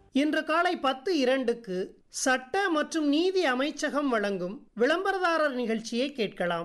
இன்று காலை பத்து இரண்டுக்கு சட்ட மற்றும் நீதி அமைச்சகம் வழங்கும் விளம்பரதாரர் நிகழ்ச்சியை கேட்கலாம்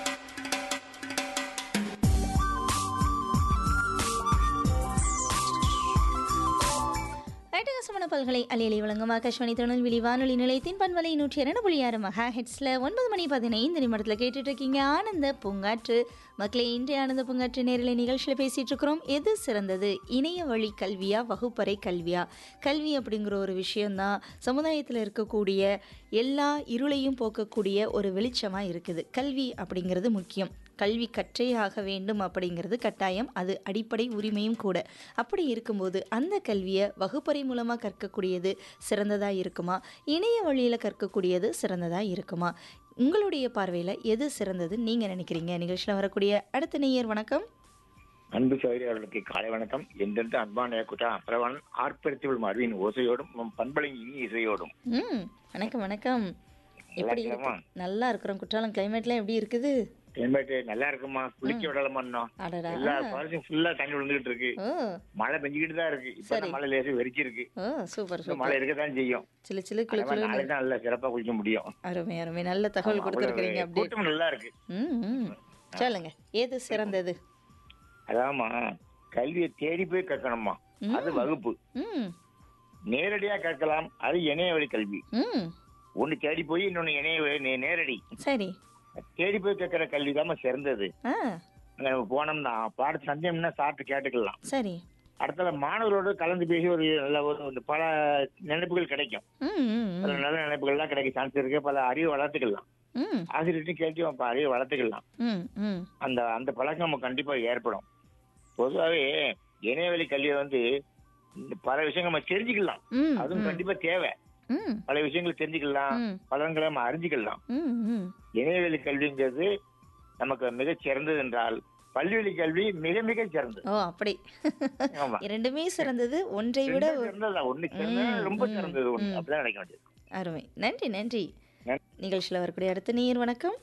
அட்டகாசமான பல்கலை அலையலை வழங்கும் ஆகாஷ்வாணி திருநெல்வேலி வானொலி நிலையத்தின் பண்பலை நூற்றி இரண்டு புள்ளி ஆறு மகா ஹெட்ஸில் ஒன்பது மணி பதினைந்து நிமிடத்தில் கேட்டுட்டு இருக்கீங்க ஆனந்த பூங்காற்று மக்களே இன்றைய ஆனந்த பூங்காற்று நேரில் நிகழ்ச்சியில் பேசிகிட்டு இருக்கிறோம் எது சிறந்தது இணைய வழி கல்வியா வகுப்பறை கல்வியா கல்வி அப்படிங்கிற ஒரு விஷயம்தான் சமுதாயத்தில் இருக்கக்கூடிய எல்லா இருளையும் போக்கக்கூடிய ஒரு வெளிச்சமாக இருக்குது கல்வி அப்படிங்கிறது முக்கியம் கல்வி கற்றே ஆக வேண்டும் அப்படிங்கிறது கட்டாயம் அது அடிப்படை உரிமையும் கூட அப்படி இருக்கும்போது அந்த கல்வியை வகுப்பறை மூலமாக கற்கக்கூடியது சிறந்ததாக இருக்குமா இணைய வழியில் கற்கக்கூடியது சிறந்ததாக இருக்குமா உங்களுடைய பார்வையில் எது சிறந்தது நீங்கள் நினைக்கிறீங்க நிகழ்ச்சியில் வரக்கூடிய அடுத்த நேயர் வணக்கம் அன்பு சௌரி அவர்களுக்கு காலை வணக்கம் எந்தெந்த அன்பான குட்டா பிரவன் ஆர்ப்பரித்து விடும் அறிவின் ஓசையோடும் நம் பண்பலின் இனி இசையோடும் ம் வணக்கம் வணக்கம் எப்படி இருக்கு இருக்கலாமா? நல்லா இருக்கிறோம் குற்றாலம் கிளைமேட்லாம் எப்படி இருக்குது கிளைமேட் நல்லா இருக்குமா குளிக்க விடலாமா இன்னும் அடடா எல்லா ஃபாரஸ்டும் ஃபுல்லா தண்ணி விழுந்துகிட்டு இருக்கு ஓ மழை பெஞ்சுக்கிட்டு தான் இருக்கு இப்ப சரி. மழை லேசு வெறிச்சிருக்கு ஓ சூப்பர் இன்னும் மழை சூப்பர் இருக்கத்தான் செய்யும் சிலு சிலு கிளு கிளு நாளைக்கு தான் நல்லா சிறப்பா குளிக்க முடியும் அருமை அருமை நல்ல தகவல் ஆமா, கொடுத்துருக்கீங்க அவ்வளவு அப்டேட் கூட்டம் நல்லா இருக்கு ம் ம். சொல்லுங்க எது சிறந்தது அதாம்மா கல்வியை தேடி போய் கற்கணுமா ம். அது வகுப்பு ம் நேரடியா கற்கலாம் அது இணைய வழி கல்வி ம் ஒண்ணு தேடி போய் இன்னொன்னு இணைய வழி நே- நேரடி சரி தேடி போய் கேட்கிற கல்வி தான் சிறந்தது ஆ அங்க நம்ம போனோம்னா பாட சந்தேகம்னா சாப்பிட்டு கேட்டுக்கலாம் சரி அடுத்தது மாணவர்களோடு கலந்து பேசி ஒரு நல்ல ஒரு ஒரு பல நினைப்புகள் கிடைக்கும் ம் ம் ம். பல நல்ல நினைப்புகள்லாம் கிடைக்க சான்ஸ் இருக்கு பல அறிவை வளர்த்துக்கலாம் ம் ஆசிரியர்கிட்ட கேட்டு அப்ப அறிவை வளர்த்துக்கலாம் ம் ம் அந்த அந்த பழக்கம் நமக்கு கண்டிப்பா ஏற்படும் பொதுவாகவே இணையவழி கல்வியை வந்து இந்த பல விஷயங்கள் நம்ம தெரிஞ்சுக்கலாம் ம் அதுவும் கண்டிப்பா தேவை ம் பல விஷயங்கள் தெரிஞ்சுக்கலாம் ம். பலன்களை நம்ம அறிஞ்சுக்கலாம் ம் ம் இணையவழி கல்விங்கிறது நமக்கு மிகச் சிறந்தது என்றால் பள்ளிவழி கல்வி மிக மிக சிறந்தது ஓ அப்படி ஆமா இரண்டுமே சிறந்தது ஒன்றை விட ரெண்டும் சிறந்ததா ஒண்ணு சிறந்தது ம், ரொம்ப ம், சிறந்தது ஒண்ணு ம். அப்படிதான் நினைக்க வேண்டியது அருமை நன்றி நன்றி நன்றி. நிகழ்ச்சியில் வரக்கூடிய அடுத்த நேயர் வணக்கம்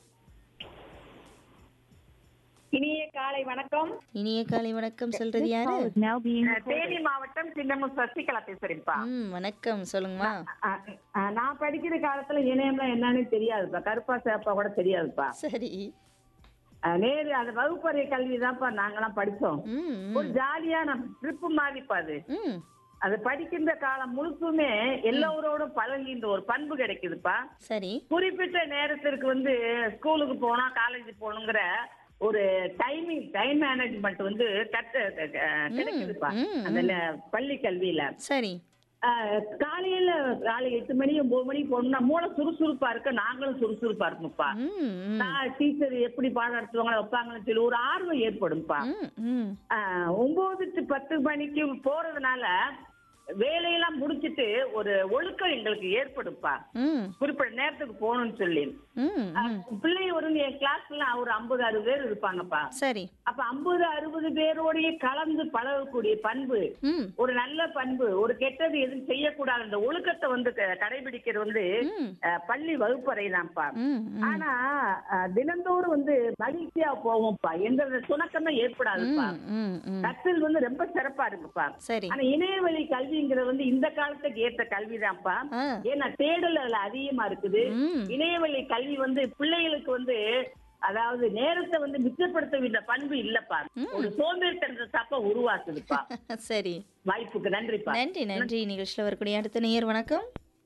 இனிய காலை வணக்கம் இனிய காலை வணக்கம் சொல்றது யாரு அஹ், தேனி மாவட்டம் சின்னமும் சசிகலா பேசுறேன்ப்பா ம் வணக்கம் சொல்லுங்கம்மா அஹ், அஹ், நான் படிக்கிற காலத்துல இணையம்லாம் என்னன்னு தெரியாதுப்பா கருப்பா சேப்பா கூட தெரியாதுப்பா சரி அஹ், நேரு அந்த வகுப்பறை கல்வி தான்ப்பா நாங்கெல்லாம் படிச்சோம் ம் ஒரு ஜாலியான ட்ரிப்பு மாதிரிப்பா அது ம் அது படிக்கின்ற காலம் முழுக்குமே எல்லோரோடும் பழகின்ற ஒரு பண்பு கிடைக்குதுப்பா சரி குறிப்பிட்ட நேரத்திற்கு வந்து ஸ்கூலுக்கு போனா காலேஜ் போகணுங்கிற ஒரு டைமிங் டைம் மேனேஜ்மெண்ட் வந்து கட்ட அஹ், கிடைக்குதுப்பா ம், அந்த ல- பள்ளி கல்வியில சரி அஹ், காலையில காலை எட்டு மணி ஒன்பது மணிக்கு போகணும்னா மூளை சுறுசுறுப்பா இருக்க நாங்களும் சுறுசுறுப்பா இருக்கணும்ப்பா ம் ம் டீச்சர் எப்படி பாடம் நடத்துவாங்க வைப்பாங்கன்னு சொல்லி ஒரு ஆர்வம் ஏற்படும்ப்பா ம் ம் அஹ், ஒன்பது to பத்து மணிக்கு போறதுனால வேலையெல்லாம் முடிச்சிட்டு ஒரு ஒழுக்கம் எங்களுக்கு ஏற்படும்ப்பா ம் குறிப்பிட்ட நேரத்துக்கு போகணும்னு சொல்லி ம் ம் பிள்ளை ஒரு என் கிளாஸ்ல ஒரு ஐம்பது அறுபது பேர் இருப்பாங்கப்பா சரி அப்ப ஐம்பது அறுபது பேரோடய கலந்து பழகக்கூடிய பண்பு ம் ஒரு நல்ல பண்பு ஒரு கெட்டது எதுவும் செய்யக்கூடாது அந்த ஒழுக்கத்தை வந்து க- கடைபிடிக்கிறது வந்து ம் அஹ், பள்ளி வகுப்பறை தான்ப்பா ம் ம் ஆனா அஹ், தினந்தோறும் வந்து மகிழ்ச்சியா போவோம்ப்பா எந்த வித சுணக்கமே ஏற்படாதுப்பா ம் ம் கற்றல் வந்து ரொம்ப சிறப்பா இருக்குப்பா சரி ஆனா இணையவழி கல்விங்கிறது வந்து இந்த காலத்துக்கு ஏற்ற கல்விதான்ப்பா ஆ ஏன்னா தேடல் அதுல அதிகமா இருக்குது ம் இணையவழி கல்வி வந்து பிள்ளைகளுக்கு வந்து அதாவது நேரத்தை வந்து மிச்சப்படுத்த பண்பு இல்லப்பா ஒரு சோம்பேறித்தனத்தை தப்ப உருவாக்குதுப்பா சரி வாய்ப்புக்கு நன்றிப்பா நன்றி நன்றி நிகழ்ச்சியில் வரக்கூடிய அடுத்த நேயர் வணக்கம்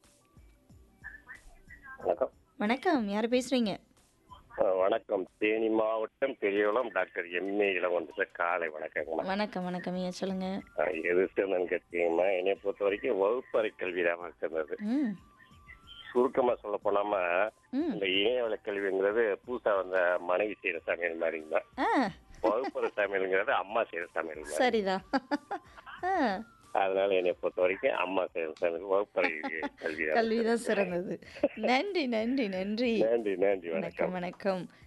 வணக்கம் வணக்கம் யார் பேசுறீங்க அஹ் வணக்கம் தேனி மாவட்டம் பெரியகுளம் டாக்டர் எம்ஏ இளவந்த காலை வணக்கங்கம்மா வணக்கம் வணக்கம் ஐயா சொல்லுங்க அஹ் எது சிறந்தன்னு கேட்டீங்கம்மா என்னை பொறுத்த வரைக்கும் வகுப்பறை கல்வி தான் சிறந்தது ம் சுருக்கமா சொல்ல போனாம ம் இந்த இணையவழி கல்விங்கிறது புதுசா வந்த மனைவி செய்யற சமையல் மாதிரிங்க ஆ வகுப்பறை சமையலுங்கிறது அம்மா செய்யற சமையல் மாதிரி சரிதான் ஆ அதனால என்னை பொறுத்த வரைக்கும் அம்மா செய்யற சமையல் வகுப்பறை கல்வி தான் கல்விதான் சிறந்தது நன்றி நன்றி நன்றி நன்றி நன்றி வணக்கம் வணக்கம் வணக்கம்